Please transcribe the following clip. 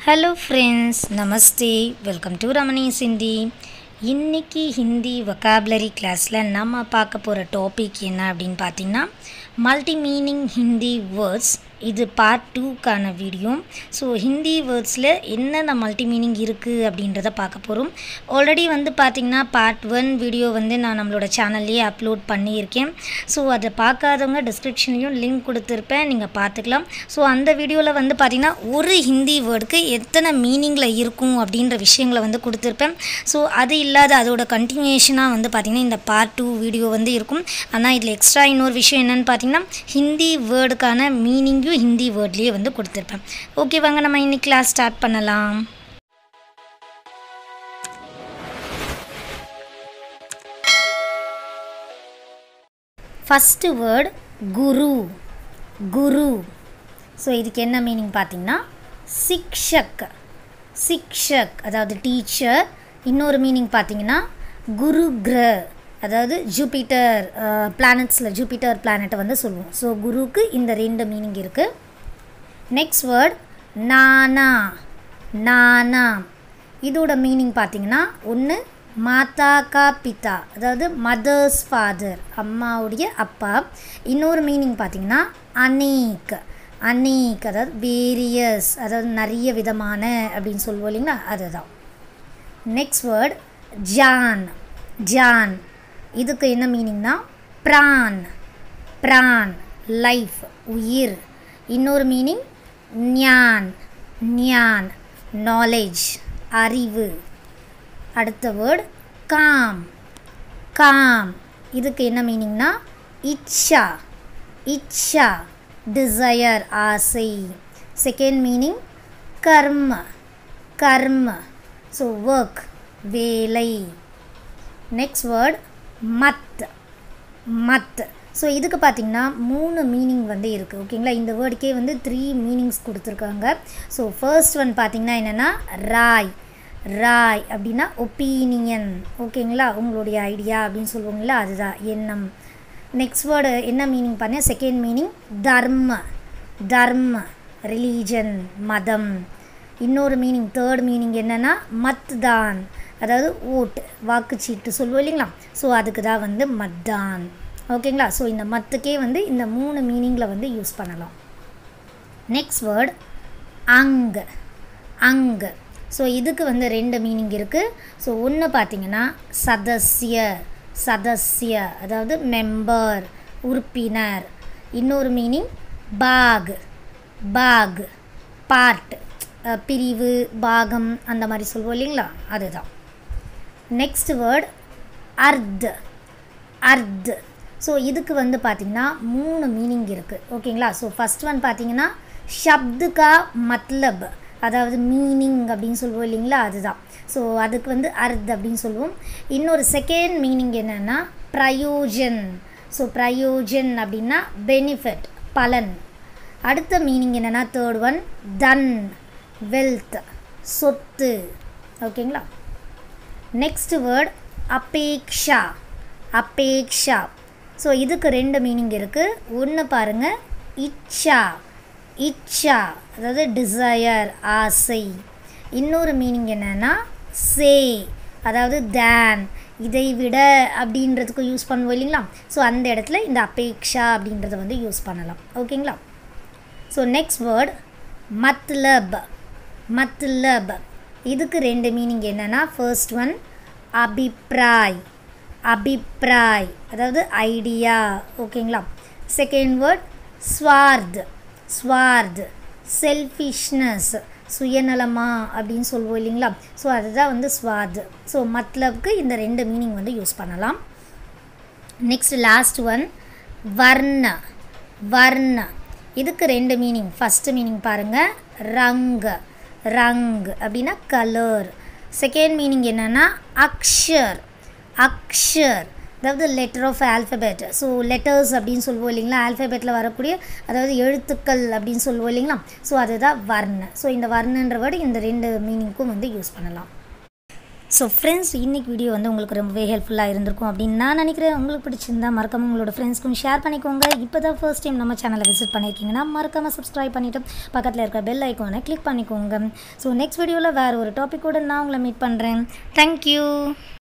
hello friends நமஸ்தே welcome to Ramani சிந்தி இன்னைக்கு ஹிந்தி வொக்காபுலரி கிளாஸில் நம்ம பார்க்க போகிற டாபிக் என்ன அப்படின்னு பார்த்தீங்கன்னா மல்டி மீனிங் ஹிந்தி வேர்ட்ஸ் இது பார்ட் டூக்கான வீடியோ ஸோ ஹிந்தி வேர்ட்ஸில் என்னென்ன மல்டி மீனிங் இருக்குது அப்படின்றத பார்க்க போகிறோம் ஆல்ரெடி வந்து பார்த்திங்கன்னா பார்ட் ஒன் வீடியோ வந்து நான் நம்மளோட சேனல்லையே அப்லோட் பண்ணியிருக்கேன் ஸோ அதை பார்க்காதவங்க டிஸ்கிரிப்ஷன்லேயும் லிங்க் கொடுத்துருப்பேன் நீங்கள் பார்த்துக்கலாம் ஸோ அந்த வீடியோவில் வந்து பார்த்திங்கன்னா ஒரு ஹிந்தி வேர்டுக்கு எத்தனை மீனிங்கில் இருக்கும் அப்படின்ற விஷயங்களை வந்து கொடுத்துருப்பேன் ஸோ அது இல்லாத அதோட கண்டினியூஷனாக வந்து பார்த்திங்கன்னா இந்த பார்ட் டூ வீடியோ வந்து இருக்கும் ஆனால் இதில் எக்ஸ்ட்ரா இன்னொரு விஷயம் என்னென்னு பார்த்தீங்கன்னா ஹிந்தி வேர்டுக்கான மீனிங்கும் ஹிந்தி வேர்ட்லேயே வந்து கொடுத்துருப்பேன் ஓகே வாங்க நம்ம இன்னைக்கு கிளாஸ் ஸ்டார்ட் பண்ணலாம் first word guru guru so இதுக்கு என்ன மீனிங் பார்த்தீங்கன்னா சிக்ஷக் சிக்ஷக் அதாவது டீச்சர் இன்னொரு மீனிங் பார்த்தீங்கன்னா குரு கிர அதாவது ஜூபிட்டர் பிளானட்ஸில் ஜூபிட்டர் பிளானட்டை வந்து சொல்லுவோம் ஸோ குருவுக்கு இந்த ரெண்டு மீனிங் இருக்குது நெக்ஸ்ட் வேர்ட் நானா நானா இதோட மீனிங் பார்த்தீங்கன்னா ஒன்று மாதா கா பிதா அதாவது மதர்ஸ் ஃபாதர் அம்மாவுடைய அப்பா இன்னொரு மீனிங் பார்த்தீங்கன்னா அனேக் அனேக் அதாவது வேரியஸ் அதாவது நிறைய விதமான அப்படின்னு சொல்லுவோம் இல்லைங்களா அதுதான் நெக்ஸ்ட் வேர்ட் ஜான் ஜான் இதுக்கு என்ன மீனிங்னா ப்ரான் ப்ரான் லைஃப் உயிர் இன்னொரு மீனிங் ஞான் ஞான் நாலேஜ் அறிவு அடுத்த வேர்ட் காம் காம் இதுக்கு என்ன மீனிங்னா இச்சா இச்சா டிசையர் ஆசை second meaning karma karma so work வேலை நெக்ஸ்ட் வேர்ட் மத் மத் ஸோ இதுக்கு பார்த்திங்கன்னா மூணு மீனிங் வந்து இருக்குது ஓகேங்களா இந்த வேர்டுக்கே வந்து த்ரீ மீனிங்ஸ் கொடுத்துருக்காங்க ஸோ ஃபர்ஸ்ட் ஒன் பார்த்திங்கன்னா என்னென்னா ராய் ராய் அப்படின்னா ஒப்பீனியன் ஓகேங்களா உங்களுடைய ஐடியா அப்படின்னு சொல்லுவாங்களா அதுதான் எண்ணம் நெக்ஸ்ட் வேர்டு என்ன மீனிங் பண்ண second meaning dharma dharma religion மதம் இன்னொரு மீனிங் தேர்ட் மீனிங் என்னென்னா மத்தான் அதாவது ஓட்டு வாக்குச்சீட்டு சொல்லுவோம் இல்லைங்களா ஸோ அதுக்கு தான் வந்து மத்தான் ஓகேங்களா ஸோ இந்த மத்துக்கே வந்து இந்த மூணு மீனிங்கில் வந்து யூஸ் பண்ணலாம் நெக்ஸ்ட் வேர்ட் அங் அங் ஸோ இதுக்கு வந்து ரெண்டு மீனிங் இருக்குது ஸோ ஒன்று பார்த்தீங்கன்னா சதஸ்ய சதஸ்ய அதாவது மெம்பர் உறுப்பினர் இன்னொரு மீனிங் பாக் பாக் பார்ட் பிரிவு பாகம் அந்த மாதிரி சொல்லுவோம் இல்லைங்களா அதுதான் நெக்ஸ்ட் வேர்ட் அர்த் அர்த் ஸோ இதுக்கு வந்து பார்த்திங்கன்னா மூணு மீனிங் இருக்குது ஓகேங்களா ஸோ ஃபஸ்ட் ஒன் பார்த்தீங்கன்னா ஷப்துக்கா மத்லப் அதாவது மீனிங் அப்படின்னு சொல்லுவோம் இல்லைங்களா அதுதான் ஸோ அதுக்கு வந்து அர்த் அப்படின்னு சொல்லுவோம் இன்னொரு செகண்ட் மீனிங் என்னென்னா பிரயோஜன் ஸோ பிரயோஜன் அப்படின்னா பெனிஃபிட் பலன் அடுத்த மீனிங் என்னென்னா தேர்ட் ஒன் தன் வெல்த் சொத்து ஓகேங்களா நெக்ஸ்ட் வேர்ட் அபேக்ஷா அபேக்ஷா ஸோ இதுக்கு ரெண்டு மீனிங் இருக்குது ஒன்று பாருங்கள் இச்சா இச்சா அதாவது டிசையர் ஆசை இன்னொரு மீனிங் என்னென்னா சே அதாவது தேன் இதை விட அப்படின்றதுக்கு யூஸ் பண்ணுவோம் இல்லைங்களா ஸோ அந்த இடத்துல இந்த அபேக்ஷா அப்படின்றத வந்து யூஸ் பண்ணலாம் ஓகேங்களா ஸோ நெக்ஸ்ட் வேர்ட் மத்லப் மத்லப் இதுக்கு ரெண்டு மீனிங் என்னென்னா ஃபர்ஸ்ட் ஒன் அபிப்ராய் அபிப்ராய் அதாவது ஐடியா ஓகேங்களா செகண்ட் வேர்ட் ஸ்வார்த் ஸ்வார்த் செல்ஃபிஷ்னஸ் சுயநலமா அப்படின்னு சொல்லுவோம் இல்லைங்களா ஸோ அதுதான் வந்து ஸ்வாத் ஸோ மத்லப்க்கு இந்த ரெண்டு மீனிங் வந்து யூஸ் பண்ணலாம் நெக்ஸ்ட் லாஸ்ட் ஒன் வர்ண வர்ண இதுக்கு ரெண்டு மீனிங் ஃபஸ்ட்டு மீனிங் பாருங்கள் ரங் ரங் அப்படின்னா கலர் செகண்ட் மீனிங் என்னென்னா அக்ஷர் அக்ஷர் அதாவது letter of alphabet so letters அப்படின்னு சொல்லுவோம் இல்லைங்களா ஆல்ஃபபெட்டில் வரக்கூடிய அதாவது எழுத்துக்கள் அப்படின்னு சொல்லுவோம் இல்லைங்களா ஸோ அதுதான் வர்ண ஸோ இந்த வர்ணன்ற வேர்டு இந்த ரெண்டு மீனிங்க்கும் வந்து யூஸ் பண்ணலாம் ஸோ ஃப்ரெண்ட்ஸ் இன்னைக்கு வீடியோ வந்து உங்களுக்கு ரொம்பவே ஹெல்ப்ஃபுல்லாக இருந்திருக்கும் அப்படின்னு நான் நினைக்கிறேன் உங்களுக்கு பிடிச்சிருந்தா மறக்காம உங்களோட ஃப்ரெண்ட்ஸ்க்கும் ஷேர் பண்ணிக்கோங்க இப்போ தான் ஃபர்ஸ்ட் டைம் நம்ம சேனலை விசிட் பண்ணியிருக்கீங்கன்னா மறக்காமல் சப்ஸ்கிரைப் பண்ணிவிட்டு பக்கத்தில் இருக்க பெல் ஐக்கானை கிளிக் பண்ணிக்கோங்க ஸோ நெக்ஸ்ட் வீடியோவில் வேறு ஒரு டாப்பிக்கோடு நான் உங்களை மீட் பண்ணுறேன் தேங்க்யூ